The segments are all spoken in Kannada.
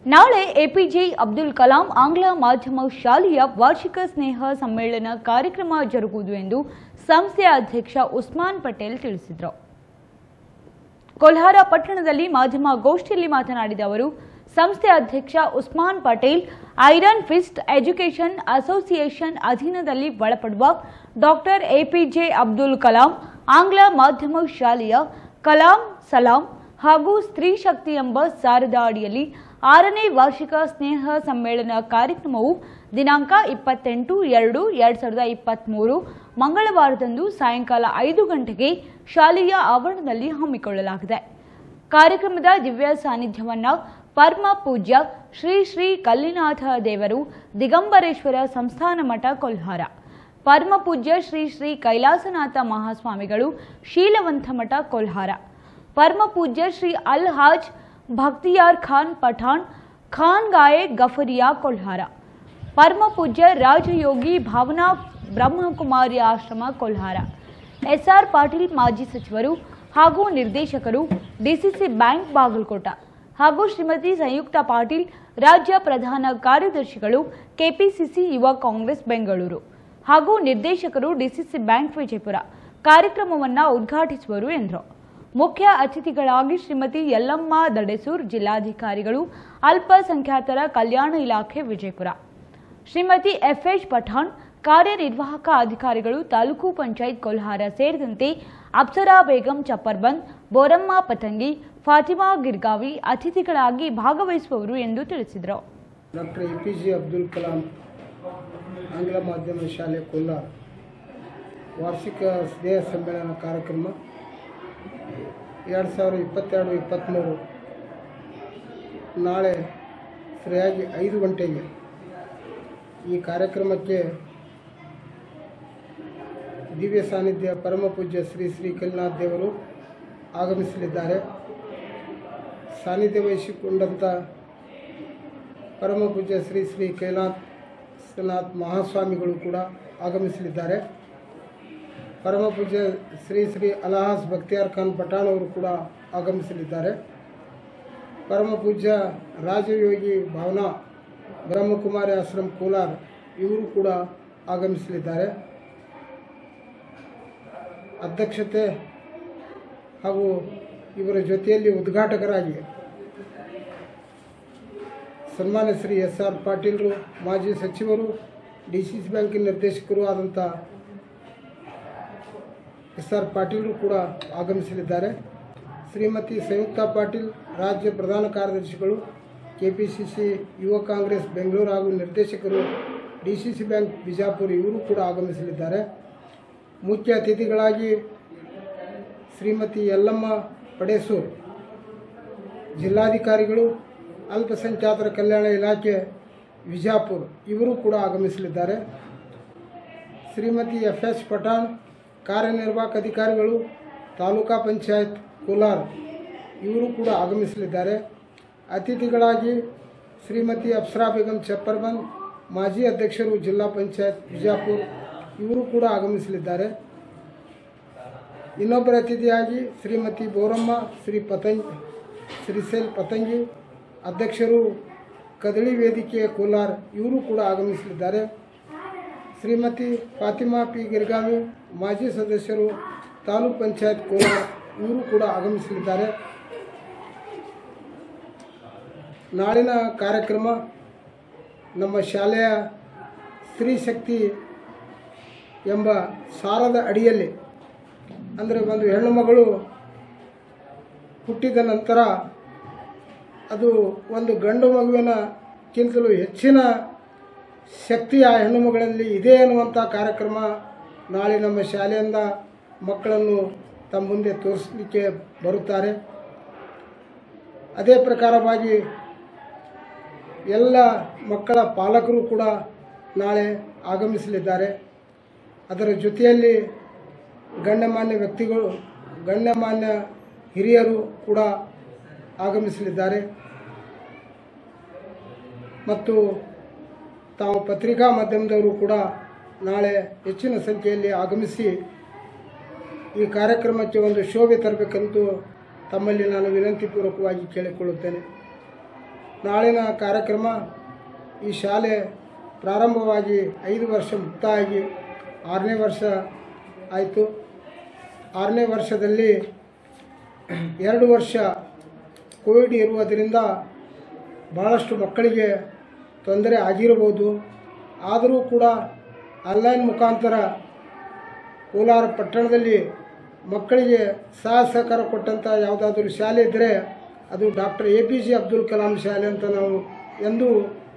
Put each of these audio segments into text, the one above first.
ನಾಳೆ ಎಪಿಜೆ ಅಬ್ದುಲ್ ಕಲಾಂ ಆಂಗ್ಲ ಮಾಧ್ಯಮ ಶಾಲೆಯ ವಾರ್ಷಿಕ ಸ್ನೇಹ ಸಮ್ಮೇಳನ ಕಾರ್ಯಕ್ರಮ ಜರುಗುವುದು ಎಂದು ಸಂಸ್ಥೆಯ ಅಧ್ಯಕ್ಷ ಉಸ್ಮಾನ್ ಪಟೇಲ್ ತಿಳಿಸಿದರು ಕೋಲ್ಹಾರ ಪಟ್ಟಣದಲ್ಲಿ ಮಾಧ್ಯಮ ಗೋಷ್ಠಿಯಲ್ಲಿ ಮಾತನಾಡಿದ ಅವರು ಸಂಸ್ಥೆ ಅಧ್ಯಕ್ಷ Usman Patel iron fist education association ಅಧೀನದಲ್ಲಿ ಒಳಪಡುವ ಡಾಕ್ಟರ್ ಎಪಿಜೆ ಅಬ್ದುಲ್ ಕಲಾಂ ಆಂಗ್ಲ ಮಾಧ್ಯಮ ಶಾಲೆಯ ಕಲಾಂ ಸಲಾಂ ಹಾಗೂ ಸ್ತ್ರೀ ಶಕ್ತಿ ಎಂಬ ಸಾರದ ಅಡಿಯಲ್ಲಿ ಆರನೇ ವಾರ್ಷಿಕ ಸ್ನೇಹ ಸಮ್ಮೇಳನ ಕಾರ್ಯಕ್ರಮವು ದಿನಾಂಕ ಇಪ್ಪತ್ತೆಂಟು ಎರಡು ಎರಡ್ ಸಾವಿರದ ಇಪ್ಪತ್ತ್ಮೂರು ಮಂಗಳವಾರದಂದು ಸಾಯಂಕಾಲ ಐದು ಗಂಟೆಗೆ ಶಾಲೆಯ ಆವರಣದಲ್ಲಿ ಹಮ್ಮಿಕೊಳ್ಳಲಾಗಿದೆ ಕಾರ್ಯಕ್ರಮದ ದಿವ್ಯ ಸಾನ್ನಿಧ್ಯವನ್ನ ಪರಮ ಪೂಜ್ಯ ಶ್ರೀ ಶ್ರೀ ಕಲ್ಲಿನಾಥ ದೇವರು ದಿಗಂಬರೇಶ್ವರ ಸಂಸ್ಥಾನ ಮಠ ಕೊಲ್ಹಾರ ಪರಮ ಪೂಜ್ಯ ಶ್ರೀ ಶ್ರೀ ಕೈಲಾಸನಾಥ ಮಹಾಸ್ವಾಮಿಗಳು ಶೀಲವಂತ ಮಠ ಕೊಲ್ಹಾರ ಪರಮ ಪೂಜ್ಯ ಶ್ರೀ ಅಲ್ ಹಾಜ್ ಭಕ್ತಿಯಾರ್ ಖಾನ್ ಪಠಾಣ್ ಖಾನ್ ಗಾಯೆ ಗಫರಿಯಾ ಕೊಲ್ಹಾರ ಪರಮ ಪೂಜ್ಯ ರಾಜಯೋಗಿ ಭಾವನಾ ಬ್ರಹ್ಮಕುಮಾರಿ ಆಶ್ರಮ ಕೊಲ್ಹಾರ ಎಸ್ಆರ್ ಪಾಟೀಲ್ ಮಾಜಿ ಸಚಿವರು ಹಾಗೂ ನಿರ್ದೇಶಕರು ಡಿಸಿಸಿ ಬ್ಯಾಂಕ್ ಬಾಗಲಕೋಟ ಹಾಗೂ ಶ್ರೀಮತಿ ಸಂಯುಕ್ತ ಪಾಟೀಲ್ ರಾಜ್ಯ ಪ್ರಧಾನ ಕಾರ್ಯದರ್ಶಿಗಳು ಕೆಪಿಸಿಸಿ ಯುವ ಕಾಂಗ್ರೆಸ್ ಬೆಂಗಳೂರು ಹಾಗೂ ನಿರ್ದೇಶಕರು ಡಿಸಿಸಿ ಬ್ಯಾಂಕ್ ವಿಜಯಪುರ ಕಾರ್ಯಕ್ರಮವನ್ನು ಉದ್ಘಾಟಿಸುವರು ಎಂದರು ಮುಖ್ಯ ಅತಿಥಿಗಳಾಗಿ ಶ್ರೀಮತಿ ಯಲ್ಲಮ್ಮ ದಡೆಸೂರ್ ಜಿಲ್ಲಾಧಿಕಾರಿಗಳು ಅಲ್ಪಸಂಖ್ಯಾತರ ಕಲ್ಯಾಣ ಇಲಾಖೆ ವಿಜಯಪುರ ಶ್ರೀಮತಿ ಎಫ್ಎಚ್ ಪಠಾಣ್ ಕಾರ್ಯನಿರ್ವಾಹಕ ಅಧಿಕಾರಿಗಳು ತಾಲೂಕು ಪಂಚಾಯತ್ ಕೊಲ್ಹಾರ ಸೇರಿದಂತೆ ಅಪ್ಸರಾ ಬೇಗಂ ಚಪ್ಪರ್ಬಂದ್ ಬೋರಮ್ಮ ಪತಂಗಿ ಫಾತಿಮಾ ಗಿರ್ಗಾವಿ ಅತಿಥಿಗಳಾಗಿ ಭಾಗವಹಿಸುವವರು ಎಂದು ತಿಳಿಸಿದರು doctor A P J Abdul Kalam ಆಂಗ್ಲ ಮಾಧ್ಯಮ ಶಾಲೆ ಕೋಲಾರ ವಾರ್ಷಿಕ ಸ್ನೇಹ ಸಮ್ಮೇಳನ ಕಾರ್ಯಕ್ರಮ ಎರಡು ಸಾವಿರದ ಇಪ್ಪತ್ತೆರಡು ಇಪ್ಪತ್ತ್ಮೂರು ನಾಳೆ ಸರಿಯಾಗಿ ಐದು ಗಂಟೆಗೆ ಈ ಕಾರ್ಯಕ್ರಮಕ್ಕೆ ದಿವ್ಯ ಸಾನ್ನಿಧ್ಯ ಪರಮ ಪೂಜ್ಯ ಶ್ರೀ ಶ್ರೀ ಕಲ್ನಾಥ್ ದೇವರು ಆಗಮಿಸಲಿದ್ದಾರೆ ಸಾನ್ನಿಧ್ಯ ವಹಿಸಿಕೊಂಡಂಥ ಪರಮ ಪೂಜ್ಯ ಶ್ರೀ ಶ್ರೀ ಕೈಲಾಸನಾಥ್ ಮಹಾಸ್ವಾಮಿಗಳು ಕೂಡ ಆಗಮಿಸಲಿದ್ದಾರೆ ಪರಮ ಪೂಜ್ಯ ಶ್ರೀ ಶ್ರೀ ಅಲಹಾಸ್ ಬಕ್ತಿಯಾರ್ ಖಾನ್ ಪಠಾಣ್ ಅವರು ಕೂಡ ಆಗಮಿಸಲಿದ್ದಾರೆ ಪರಮ ಪೂಜ್ಯ ರಾಜಯೋಗಿ ಭಾವನಾ ಬ್ರಹ್ಮಕುಮಾರಿ ಆಶ್ರಮ್ ಕೋಲಾರ್ ಇವರು ಕೂಡ ಆಗಮಿಸಲಿದ್ದಾರೆ ಅಧ್ಯಕ್ಷತೆ ಹಾಗೂ ಇವರ ಜೊತೆಯಲ್ಲಿ ಉದ್ಘಾಟಕರಾಗಿ ಸನ್ಮಾನ್ಯ ಶ್ರೀ ಎಸ್ ಆರ್ ಪಾಟೀಲ್ರು ಮಾಜಿ ಸಚಿವರು ಡಿ ಸಿ ಸಿ ಬ್ಯಾಂಕಿನ ನಿರ್ದೇಶಕರು ಆದಂಥ ಎಸ್ ಆರ್ ಪಾಟೀಲ್ರು ಕೂಡ ಆಗಮಿಸಲಿದ್ದಾರೆ ಶ್ರೀಮತಿ ಸಂಯುಕ್ತಾ ಪಾಟೀಲ್ ರಾಜ್ಯ ಪ್ರಧಾನ ಕಾರ್ಯದರ್ಶಿಗಳು ಕೆ ಪಿ ಸಿ ಸಿ ಯುವ ಕಾಂಗ್ರೆಸ್ ಬೆಂಗಳೂರು ಹಾಗೂ ನಿರ್ದೇಶಕರು D C C bank Bijapur ಇವರು ಕೂಡ ಆಗಮಿಸಲಿದ್ದಾರೆ ಮುಖ್ಯ ಅತಿಥಿಗಳಾಗಿ ಶ್ರೀಮತಿ ಯಲ್ಲಮ್ಮ ಪಡೇಸೂರ್ ಜಿಲ್ಲಾಧಿಕಾರಿಗಳು ಅಲ್ಪಸಂಖ್ಯಾತರ ಕಲ್ಯಾಣ ಇಲಾಖೆ ವಿಜಾಪುರ್ ಇವರು ಕೂಡ ಆಗಮಿಸಲಿದ್ದಾರೆ ಶ್ರೀಮತಿ ಎಫ್ ಎಸ್ ಪಠಾಣ್ ಕಾರ್ಯನಿರ್ವಾಹಕ ಅಧಿಕಾರಿಗಳು ತಾಲೂಕಾ ಪಂಚಾಯತ್ ಕೋಲಾರ್ ಇವರು ಕೂಡ ಆಗಮಿಸಲಿದ್ದಾರೆ ಅತಿಥಿಗಳಾಗಿ ಶ್ರೀಮತಿ ಅಪ್ಸರಾ ಬೇಗಂ ಚಪ್ಪರ್ಬಂದ್ ಮಾಜಿ ಅಧ್ಯಕ್ಷರು ಜಿಲ್ಲಾ ಪಂಚಾಯತ್ ವಿಜಾಪುರ್ ಇವರು ಕೂಡ ಆಗಮಿಸಲಿದ್ದಾರೆ ಇನ್ನೊಬ್ಬರ ಅತಿಥಿಯಾಗಿ ಶ್ರೀಮತಿ ಬೋರಮ್ಮ ಶ್ರೀ ಪತಂಗಿ ಶ್ರೀಸೇಲ್ ಪತಂಗಿ ಅಧ್ಯಕ್ಷರು ಕದಳಿ ವೇದಿಕೆಯ ಕೋಲಾರ್ ಇವರು ಕೂಡ ಆಗಮಿಸಲಿದ್ದಾರೆ ಶ್ರೀಮತಿ ಫಾತಿಮಾ ಪಿ ಗಿರ್ಗಾಮಿ ಮಾಜಿ ಸದಸ್ಯರು ತಾಲೂಕ್ ಪಂಚಾಯತ್ ಕೋಲಾರ್ ಇವರು ಕೂಡ ಆಗಮಿಸಲಿದ್ದಾರೆ ನಾಳಿನ ಕಾರ್ಯಕ್ರಮ ನಮ್ಮ ಶಾಲೆಯ ಸ್ತ್ರೀ ಶಕ್ತಿ ಎಂಬ ಸಾರದ ಅಡಿಯಲ್ಲಿ ಅಂದರೆ ಒಂದು ಹೆಣ್ಣು ಮಗಳು ಹುಟ್ಟಿದ ನಂತರ ಅದು ಒಂದು ಗಂಡು ಮಗುವಿನಕ್ಕಿಂತಲೂ ಹೆಚ್ಚಿನ ಶಕ್ತಿ ಆ ಹೆಣ್ಣು ಮಗಳಲ್ಲಿ ಇದೆ ಅನ್ನುವಂಥ ಕಾರ್ಯಕ್ರಮ ನಾಳೆ ನಮ್ಮ ಶಾಲೆಯಿಂದ ಮಕ್ಕಳನ್ನು ತಮ್ಮ ಮುಂದೆ ತೋರಿಸಲಿಕ್ಕೆ ಬರುತ್ತಾರೆ ಅದೇ ಪ್ರಕಾರವಾಗಿ ಎಲ್ಲ ಮಕ್ಕಳ ಪಾಲಕರು ಕೂಡ ನಾಳೆ ಆಗಮಿಸಲಿದ್ದಾರೆ ಅದರ ಜೊತೆಯಲ್ಲಿ ಗಣ್ಯಮಾನ್ಯ ವ್ಯಕ್ತಿಗಳು ಗಣ್ಯಮಾನ್ಯ ಹಿರಿಯರು ಕೂಡ ಆಗಮಿಸಲಿದ್ದಾರೆ ಮತ್ತು ತಾವು ಪತ್ರಿಕಾ ಮಾಧ್ಯಮದವರು ಕೂಡ ನಾಳೆ ಹೆಚ್ಚಿನ ಸಂಖ್ಯೆಯಲ್ಲಿ ಆಗಮಿಸಿ ಈ ಕಾರ್ಯಕ್ರಮಕ್ಕೆ ಒಂದು ಶೋಭೆ ತರಬೇಕೆಂದು ತಮ್ಮಲ್ಲಿ ನಾನು ವಿನಂತಿಪೂರ್ವಕವಾಗಿ ಕೇಳಿಕೊಳ್ಳುತ್ತೇನೆ ನಾಳಿನ ಕಾರ್ಯಕ್ರಮ ಈ ಶಾಲೆ ಪ್ರಾರಂಭವಾಗಿ ಐದು ವರ್ಷ ಮುಕ್ತಾಗಿ ಆರನೇ ವರ್ಷ ಆಯಿತು ಆರನೇ ವರ್ಷದಲ್ಲಿ ಎರಡು ವರ್ಷ ಕೋವಿಡ್ ಇರುವುದರಿಂದ ಭಾಳಷ್ಟು ಮಕ್ಕಳಿಗೆ ತೊಂದರೆ ಆಗಿರಬಹುದು ಆದರೂ ಕೂಡ ಆನ್ಲೈನ್ ಮುಖಾಂತರ ಕೋಲಾರ ಪಟ್ಟಣದಲ್ಲಿ ಮಕ್ಕಳಿಗೆ ಸಹಾಯ ಸಹಕಾರ ಕೊಟ್ಟಂಥ ಯಾವುದಾದ್ರೂ ಶಾಲೆ ಇದ್ದರೆ ಅದು doctor A P J Abdul Kalam ಶಾಲೆ ಅಂತ ನಾವು ಎಂದೂ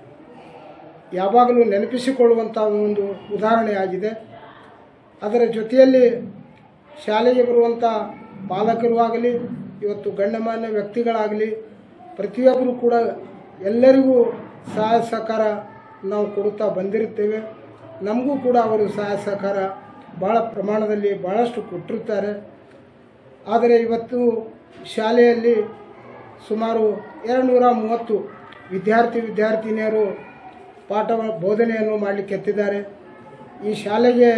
ಯಾವಾಗಲೂ ನೆನಪಿಸಿಕೊಳ್ಳುವಂಥ ಒಂದು ಉದಾಹರಣೆಯಾಗಿದೆ ಅದರ ಜೊತೆಯಲ್ಲಿ ಶಾಲೆಗೆ ಬರುವಂಥ ಪಾಲಕರು ಆಗಲಿ ಇವತ್ತು ಗಣ್ಯಮಾನ್ಯ ವ್ಯಕ್ತಿಗಳಾಗಲಿ ಪ್ರತಿಯೊಬ್ಬರು ಕೂಡ ಎಲ್ಲರಿಗೂ ಸಹಾಯ ಸಹಕಾರ ನಾವು ಕೊಡುತ್ತಾ ಬಂದಿರುತ್ತೇವೆ ನಮಗೂ ಕೂಡ ಅವರು ಸಹಾಯ ಸಹಕಾರ ಭಾಳ ಪ್ರಮಾಣದಲ್ಲಿ ಭಾಳಷ್ಟು ಕೊಟ್ಟಿರ್ತಾರೆ ಆದರೆ ಇವತ್ತು ಶಾಲೆಯಲ್ಲಿ ಸುಮಾರು ಎರಡು ನೂರ ಮೂವತ್ತು ವಿದ್ಯಾರ್ಥಿ ವಿದ್ಯಾರ್ಥಿನಿಯರು ಪಾಠ ಬೋಧನೆಯನ್ನು ಮಾಡಲಿಕ್ಕೆ ಎತ್ತಿದ್ದಾರೆ ಈ ಶಾಲೆಗೆ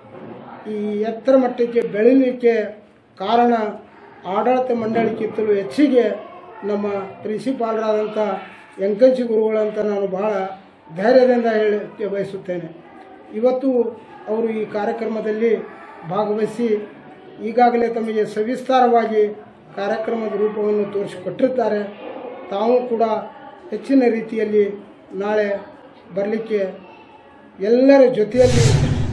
ಈ ಎತ್ತರ ಮಟ್ಟಕ್ಕೆ ಬೆಳೀಲಿಕ್ಕೆ ಕಾರಣ ಆಡಳಿತ ಮಂಡಳಿಗಿಂತಲೂ ಹೆಚ್ಚಿಗೆ ನಮ್ಮ ಪ್ರಿನ್ಸಿಪಾಲರಾದಂಥ ಎಂಕಂಚಿ ಗುರುಗಳಂತ ನಾನು ಬಹಳ ಧೈರ್ಯದಿಂದ ಹೇಳಕ್ಕೆ ಬಯಸುತ್ತೇನೆ ಇವತ್ತು ಅವರು ಈ ಕಾರ್ಯಕ್ರಮದಲ್ಲಿ ಭಾಗವಹಿಸಿ ಈಗಾಗಲೇ ತಮಗೆ ಸವಿಸ್ತಾರವಾಗಿ ಕಾರ್ಯಕ್ರಮದ ರೂಪವನ್ನು ತೋರಿಸಿಕೊಟ್ಟಿರ್ತಾರೆ ತಾವು ಕೂಡ ಹೆಚ್ಚಿನ ರೀತಿಯಲ್ಲಿ ನಾಳೆ ಬರಲಿಕ್ಕೆ ಎಲ್ಲರ ಜೊತೆಯಲ್ಲಿ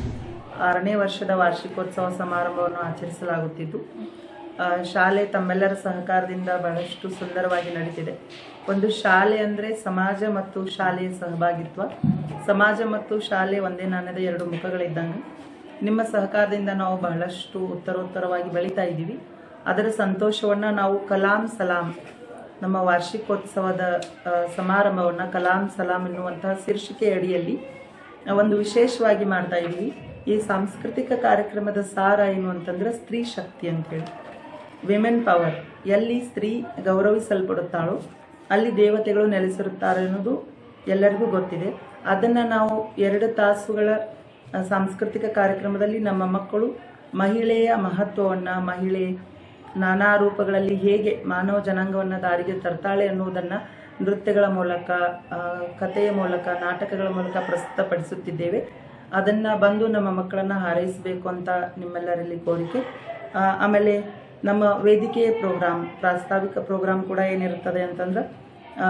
ಆರನೇ ವರ್ಷದ ವಾರ್ಷಿಕೋತ್ಸವ ಸಮಾರಂಭವನ್ನು ಆಚರಿಸಲಾಗುತ್ತಿದ್ದು ಆ, ಶಾಲೆ ತಮ್ಮೆಲ್ಲರ ಸಹಕಾರದಿಂದ ಬಹಳಷ್ಟು ಸುಂದರವಾಗಿ ನಡೀತಿದೆ ಒಂದು ಶಾಲೆ ಅಂದರೆ ಸಮಾಜ ಮತ್ತು ಶಾಲೆಯ ಸಹಭಾಗಿತ್ವ ಸಮಾಜ ಮತ್ತು ಶಾಲೆ ಒಂದೇ ನಾಣ್ಯದ ಎರಡು ಮುಖಗಳಿದ್ದಂಗೆ ನಿಮ್ಮ ಸಹಕಾರದಿಂದ ನಾವು ಬಹಳಷ್ಟು ಉತ್ತರೋತ್ತರವಾಗಿ ಬೆಳೀತಾ ಇದ್ದೀವಿ ಅದರ ಸಂತೋಷವನ್ನು ನಾವು ಕಲಾಂ ಸಲಾಂ ನಮ್ಮ ವಾರ್ಷಿಕೋತ್ಸವದ ಆ, ಸಮಾರಂಭವನ್ನು ಕಲಾಂ ಸಲಾಂ ಎನ್ನುವಂತಹ ಶೀರ್ಷಿಕೆ ಅಡಿಯಲ್ಲಿ ಒಂದು ವಿಶೇಷವಾಗಿ ಮಾಡ್ತಾ ಇದ್ದೀವಿ ಈ ಸಾಂಸ್ಕೃತಿಕ ಕಾರ್ಯಕ್ರಮದ ಸಾರ ಏನು ಅಂತಂದ್ರೆ ಸ್ತ್ರೀ ಶಕ್ತಿ ಅಂತೇಳಿ ವಿಮೆನ್ ಪವರ್ ಎಲ್ಲಿ ಸ್ತ್ರೀ ಗೌರವಿಸಲ್ಪಡುತ್ತಾಳೋ ಅಲ್ಲಿ ದೇವತೆಗಳು ನೆಲೆಸಿರುತ್ತಾರೆ ಅನ್ನೋದು ಎಲ್ಲರಿಗೂ ಗೊತ್ತಿದೆ ಅದನ್ನು ನಾವು ಎರಡು ತಾಸುಗಳ ಆ, ಸಾಂಸ್ಕೃತಿಕ ಕಾರ್ಯಕ್ರಮದಲ್ಲಿ ನಮ್ಮ ಮಕ್ಕಳು ಮಹಿಳೆಯ ಮಹತ್ವವನ್ನು ಮಹಿಳೆ ನಾನಾ ರೂಪಗಳಲ್ಲಿ ಹೇಗೆ ಮಾನವ ಜನಾಂಗವನ್ನು ದಾರಿಗೆ ತರ್ತಾಳೆ ಅನ್ನುವುದನ್ನು ನೃತ್ಯಗಳ ಮೂಲಕ ಆ, ಕಥೆಯ ಮೂಲಕ ನಾಟಕಗಳ ಮೂಲಕ ಪ್ರಸ್ತುತಪಡಿಸುತ್ತಿದ್ದೇವೆ ಅದನ್ನು ಬಂದು ನಮ್ಮ ಮಕ್ಕಳನ್ನು ಹಾರೈಸಬೇಕು ಅಂತ ನಿಮ್ಮೆಲ್ಲರಲ್ಲಿ ಕೋರಿಕೆ ಆ, ಆಮೇಲೆ ನಮ್ಮ ವೇದಿಕೆಯ ಪ್ರೋಗ್ರಾಮ್ ಪ್ರಾಸ್ತಾವಿಕ ಪ್ರೋಗ್ರಾಮ್ ಕೂಡ ಏನಿರುತ್ತದೆ ಅಂತಂದ್ರೆ ಆ,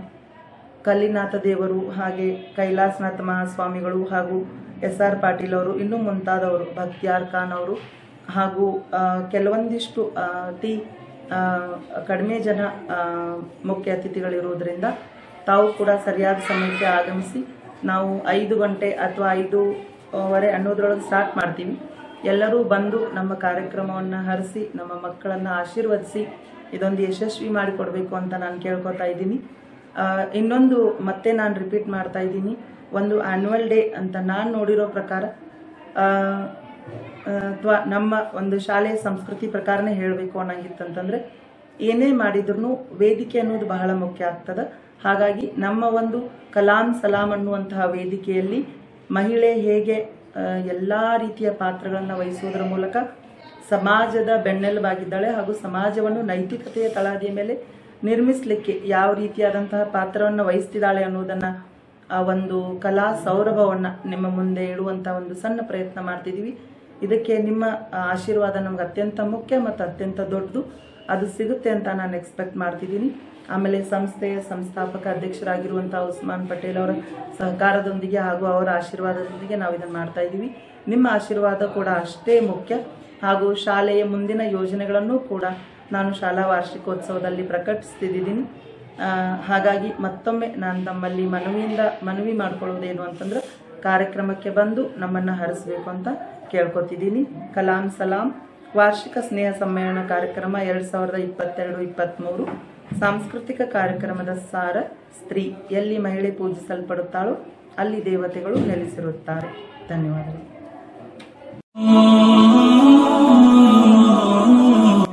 ಕಲ್ಲಿನಾಥ ದೇವರು ಹಾಗೆ ಕೈಲಾಸನಾಥ ಮಹಾಸ್ವಾಮಿಗಳು ಹಾಗೂ ಎಸ್ ಆರ್ ಪಾಟೀಲ್ ಅವರು ಇನ್ನೂ ಮುಂತಾದವರು ಭಕ್ತಿಯಾರ್ ಖಾನ್ ಅವರು ಹಾಗೂ ಆ, ಕೆಲವೊಂದಿಷ್ಟು ಆ, ಅತಿ ಆ, ಕಡಿಮೆ ಜನ ಆ, ಮುಖ್ಯ ಅತಿಥಿಗಳಿರುವುದರಿಂದ ತಾವು ಕೂಡ ಸರಿಯಾದ ಸಮಯಕ್ಕೆ ಆಗಮಿಸಿ ನಾವು ಐದು ಗಂಟೆ ಅಥವಾ ಐದೂವರೆ ಅನ್ನೋದ್ರೊಳಗೆ ಸ್ಟಾರ್ಟ್ ಮಾಡ್ತೀವಿ ಎಲ್ಲರೂ ಬಂದು ನಮ್ಮ ಕಾರ್ಯಕ್ರಮವನ್ನು ಹರಿಸಿ ನಮ್ಮ ಮಕ್ಕಳನ್ನು ಆಶೀರ್ವದಿಸಿ ಇದೊಂದು ಯಶಸ್ವಿ ಮಾಡಿಕೊಡ್ಬೇಕು ಅಂತ ನಾನು ಕೇಳ್ಕೊತಾ ಇದ್ದೀನಿ ಆ, ಇನ್ನೊಂದು ಮತ್ತೆ ನಾನು ರಿಪೀಟ್ ಮಾಡ್ತಾ ಇದ್ದೀನಿ ಒಂದು ಆ್ಯನ್ಯುವಲ್ ಡೇ ಅಂತ ನಾನು ನೋಡಿರೋ ಪ್ರಕಾರ ಅಥವಾ ನಮ್ಮ ಒಂದು ಶಾಲೆಯ ಸಂಸ್ಕೃತಿ ಪ್ರಕಾರನೇ ಹೇಳಬೇಕು ಅನ್ನಂಗಿತ್ತಂತಂದ್ರೆ ಏನೇ ಮಾಡಿದ್ರು ವೇದಿಕೆ ಅನ್ನೋದು ಬಹಳ ಮುಖ್ಯ ಆಗ್ತದೆ ಹಾಗಾಗಿ ನಮ್ಮ ಒಂದು ಕಲಾಂ ಸಲಾಂ ಅನ್ನುವಂತಹ ವೇದಿಕೆಯಲ್ಲಿ ಮಹಿಳೆ ಹೇಗೆ ಎಲ್ಲ ರೀತಿಯ ಪಾತ್ರಗಳನ್ನು ವಹಿಸುವುದರ ಮೂಲಕ ಸಮಾಜದ ಬೆನ್ನೆಲುಬಾಗಿದ್ದಾಳೆ ಹಾಗೂ ಸಮಾಜವನ್ನು ನೈತಿಕತೆಯ ತಳಹದಿಯ ಮೇಲೆ ನಿರ್ಮಿಸಲಿಕ್ಕೆ ಯಾವ ರೀತಿಯಾದಂತಹ ಪಾತ್ರವನ್ನು ವಹಿಸ್ತಿದ್ದಾಳೆ ಅನ್ನೋದನ್ನು ಆ ಒಂದು ಕಲಾ ಸೌರಭವನ್ನು ನಿಮ್ಮ ಮುಂದೆ ಇಡುವಂಥ ಒಂದು ಸಣ್ಣ ಪ್ರಯತ್ನ ಮಾಡ್ತಿದ್ದೀವಿ ಇದಕ್ಕೆ ನಿಮ್ಮ ಆ, ಆಶೀರ್ವಾದ ನಮ್ಗೆ ಅತ್ಯಂತ ಮುಖ್ಯ ಮತ್ತು ಅತ್ಯಂತ ದೊಡ್ಡದು ಅದು ಸಿಗುತ್ತೆ ಅಂತ ನಾನು ಎಕ್ಸ್ಪೆಕ್ಟ್ ಮಾಡ್ತಿದ್ದೀನಿ ಆಮೇಲೆ ಸಂಸ್ಥೆಯ ಸಂಸ್ಥಾಪಕ ಅಧ್ಯಕ್ಷರಾಗಿರುವಂಥ ಉಸ್ಮಾನ್ ಪಟೇಲ್ ಅವರ ಸಹಕಾರದೊಂದಿಗೆ ಹಾಗೂ ಅವರ ಆಶೀರ್ವಾದದೊಂದಿಗೆ ನಾವು ಇದನ್ನು ಮಾಡ್ತಾ ಇದ್ದೀವಿ ನಿಮ್ಮ ಆಶೀರ್ವಾದ ಕೂಡ ಅಷ್ಟೇ ಮುಖ್ಯ ಹಾಗೂ ಶಾಲೆಯ ಮುಂದಿನ ಯೋಜನೆಗಳನ್ನು ಕೂಡ ನಾನು ಶಾಲಾ ವಾರ್ಷಿಕೋತ್ಸವದಲ್ಲಿ ಪ್ರಕಟಿಸ್ತಿದ್ದೀನಿ ಆ, ಹಾಗಾಗಿ ಮತ್ತೊಮ್ಮೆ ನಾನು ತಮ್ಮಲ್ಲಿ ಮನವಿಯಿಂದ ಮನವಿ ಮಾಡ್ಕೊಳ್ಳೋದೇನು ಅಂತಂದ್ರೆ ಕಾರ್ಯಕ್ರಮಕ್ಕೆ ಬಂದು ನಮ್ಮನ್ನು ಹರಿಸ್ಬೇಕು ಅಂತ ಕೇಳ್ಕೊತಿದ್ದೀನಿ ಕಲಾಂ ಸಲಾಂ ವಾರ್ಷಿಕ ಸ್ನೇಹ ಸಮ್ಮೇಳನ ಕಾರ್ಯಕ್ರಮ ಎರಡು ಸಾವಿರದ ಇಪ್ಪತ್ತೆರಡು ಇಪ್ಪತ್ತ್ಮೂರು ಸಾಂಸ್ಕೃತಿಕ ಕಾರ್ಯಕ್ರಮದ ಸಾರ ಸ್ತ್ರೀ ಎಲ್ಲಿ ಮಹಿಳೆ ಪೂಜಿಸಲ್ಪಡುತ್ತಾಳೋ ಅಲ್ಲಿ ದೇವತೆಗಳು ನೆಲೆಸಿರುತ್ತಾರೆ ಧನ್ಯವಾದಗಳು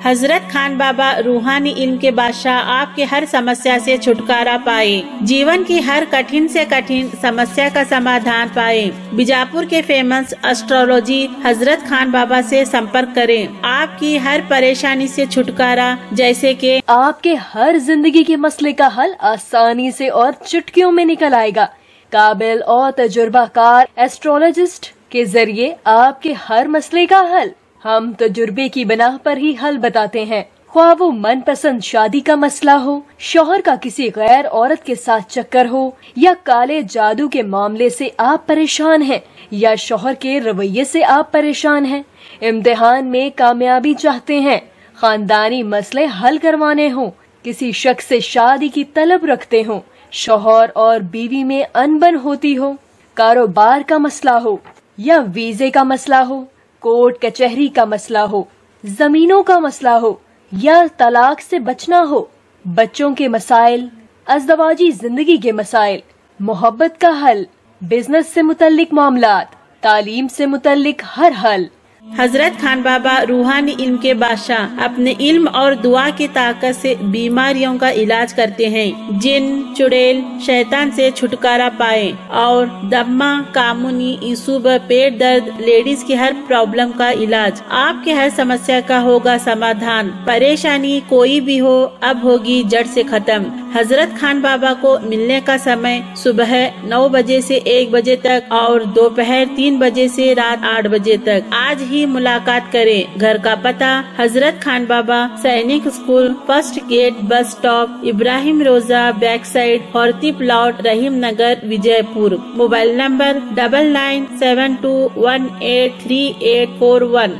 हजरत खान बाबा रूहानी इल्म के बादशाह आपके हर समस्या से छुटकारा पाए जीवन की हर कठिन से कठिन समस्या का समाधान पाए बीजापुर के फेमस एस्ट्रोलॉजी हजरत खान बाबा से संपर्क करें आपकी हर परेशानी से छुटकारा जैसे कि आपके हर जिंदगी के मसले का हल आसानी से और चुटकियों में निकल आएगा काबिल और तजुर्बाकार एस्ट्रोलॉजिस्ट के जरिए आपके हर मसले का हल हम तजुर्बे की बिना पर ही हल बताते हैं ख्वाह वो मनपसंद शादी का मसला हो शोहर का किसी गैर औरत के साथ चक्कर हो या काले जादू के मामले से आप परेशान हैं या शोहर के रवैये से आप परेशान हैं इम्तिहान में कामयाबी चाहते हैं खानदानी मसले हल करवाने हो किसी शख्स से शादी की तलब रखते हो शोहर और बीवी में अनबन होती हो कारोबार का मसला हो या वीजे का मसला हो कोर्ट कचहरी का मसला हो जमीनों का मसला हो या तलाक से बचना हो बच्चों के मसाइल अजदवाजी जिंदगी के मसाइल मोहब्बत का हल बिजनेस से मुतल्लिक मामलात तालीम से मुतल्लिक हर हल हजरत खान बाबा रूहानी इल्म के बादशाह अपने इल्म और दुआ की ताकत से बीमारियों का इलाज करते हैं जिन चुड़ैल शैतान से छुटकारा पाए और दम्मा कामुनी ईसुब पेट दर्द लेडीज की हर प्रॉब्लम का इलाज आपके हर समस्या का होगा समाधान परेशानी कोई भी हो अब होगी जड़ से खत्म हजरत खान बाबा को मिलने का समय सुबह नौ बजे से एक बजे तक और दोपहर तीन बजे से रात आठ बजे तक आज ही मुलाकात करें घर का पता हजरत Khan Baba Sainik school first gate bus stop Ibrahim Roza back side हॉर्ती plot Rahim Nagar Vijayapur mobile number double nine seven two one eight three eight four one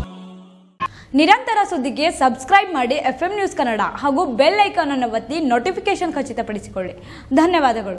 ನಿರಂತರ ಸುದ್ದಿಗೆ ಸಬ್ಸ್ಕ್ರೈಬ್ ಮಾಡಿ ಎಫ್ ನ್ಯೂಸ್ ಕನ್ನಡ ಹಾಗೂ ಬೆಲ್ ಐಕಾನ್ ಅನ್ನು ಒತ್ತಿ ನೋಟಿಫಿಕೇಶನ್ ಖಚಿತಪಡಿಸಿಕೊಳ್ಳಿ ಧನ್ಯವಾದಗಳು